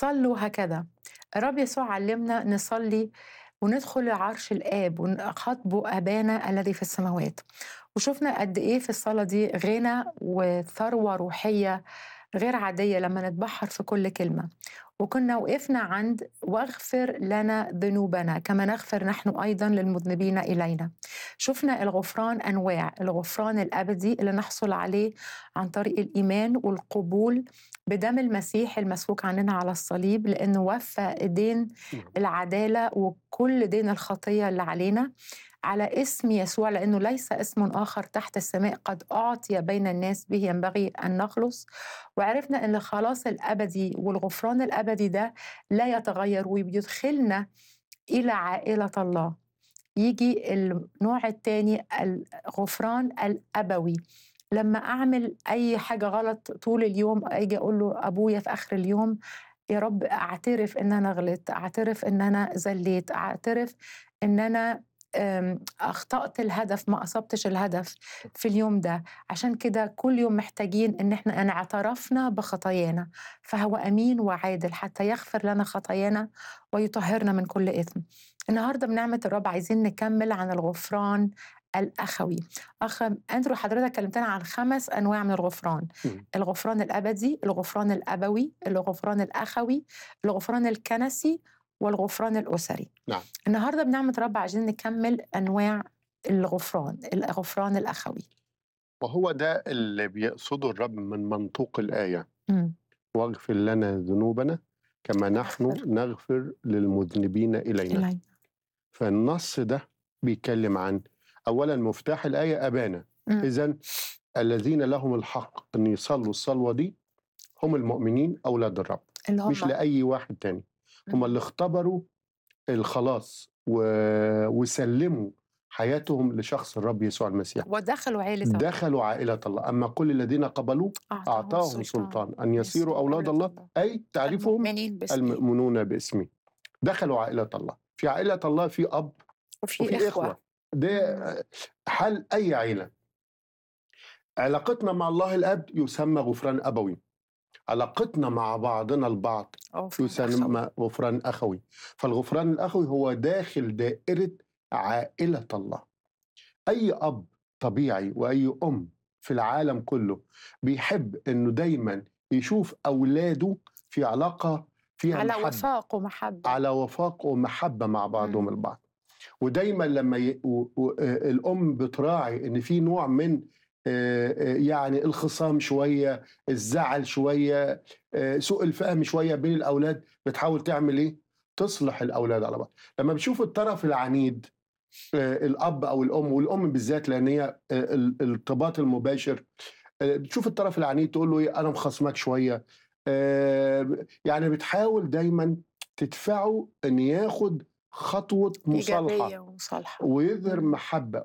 صلوا هكذا الرب يسوع علمنا نصلي وندخل لعرش الآب ونخاطبه أبانا الذي في السماوات وشفنا قد إيه في الصلاة دي غنى وثروة روحية غير عادية لما نتبحر في كل كلمة وكنا وقفنا عند واغفر لنا ذنوبنا كما نغفر نحن أيضا للمذنبين إلينا شفنا الغفران أنواع الغفران الأبدي اللي نحصل عليه عن طريق الإيمان والقبول بدم المسيح المسفوك عننا على الصليب لأنه وفى دين العدالة وكل دين الخطية اللي علينا على اسم يسوع لأنه ليس اسم آخر تحت السماء قد أعطي بين الناس به ينبغي أن نخلص وعرفنا أن الخلاص الأبدي والغفران الأبدي ده لا يتغير وبيدخلنا إلى عائلة الله يجي النوع الثاني الغفران الأبوي لما أعمل أي حاجة غلط طول اليوم أجي أقول له أبويا في آخر اليوم يا رب أعترف إن أنا غلطت أعترف إن أنا زليت أعترف إن أنا اخطات الهدف ما اصبتش الهدف في اليوم ده عشان كده كل يوم محتاجين ان احنا ان اعترفنا بخطايانا فهو امين وعادل حتى يغفر لنا خطايانا ويطهرنا من كل اثم النهارده بنعمه الرب عايزين نكمل عن الغفران الاخوي اخ اندرو حضرتك كلمتنا عن خمس انواع من الغفران م. الغفران الابدي الغفران الابوي الغفران الاخوي الغفران الكنسي والغفران الأسري نعم. النهاردة بنعمة رب عايزين نكمل أنواع الغفران الغفران الأخوي وهو ده اللي بيقصده الرب من منطوق الآية م. واغفر لنا ذنوبنا كما نحن أغفر. نغفر للمذنبين إلينا إلينا فالنص ده بيتكلم عن أولا مفتاح الآية أبانا م. إذا الذين لهم الحق أن يصلوا الصلوة دي هم المؤمنين أولاد الرب اللي هم مش لأي واحد تاني هم اللي اختبروا الخلاص و... وسلموا حياتهم لشخص الرب يسوع المسيح ودخلوا عائلة الله دخلوا عائلة الله أما كل الذين قبلوه أعطاهم سلطان أن يصيروا أولاد الله أي تعرفهم المؤمنين باسمه المؤمنون باسمه دخلوا عائلة الله في عائلة الله في أب وفي, وفي إخوة إخوة ده حل أي عائلة علاقتنا مع الله الأب يسمى غفران أبوي علاقتنا مع بعضنا البعض أو في الأخوة. يسمى غفران أخوي فالغفران الأخوي هو داخل دائرة عائلة الله أي أب طبيعي وأي أم في العالم كله بيحب إنه دايما يشوف أولاده في علاقة فيها على محبة وفاق ومحبة على وفاق ومحبة مع بعضهم مم. البعض ودايما لما ي... و... و... آه، الأم بتراعي إن في نوع من آه، آه، يعني الخصام شوية الزعل شوية آه، سوء الفهم شوية بين الأولاد بتحاول تعمل إيه؟ تصلح الأولاد على بعض لما بتشوف الطرف العنيد آه، الأب أو الأم والأم بالذات لأن هي آه، ال- الارتباط المباشر آه، بتشوف الطرف العنيد تقول له إيه أنا مخصمك شوية آه، يعني بتحاول دايما تدفعه ان ياخد خطوه مصالحه إيجابية ومصالحة ويظهر مم. محبه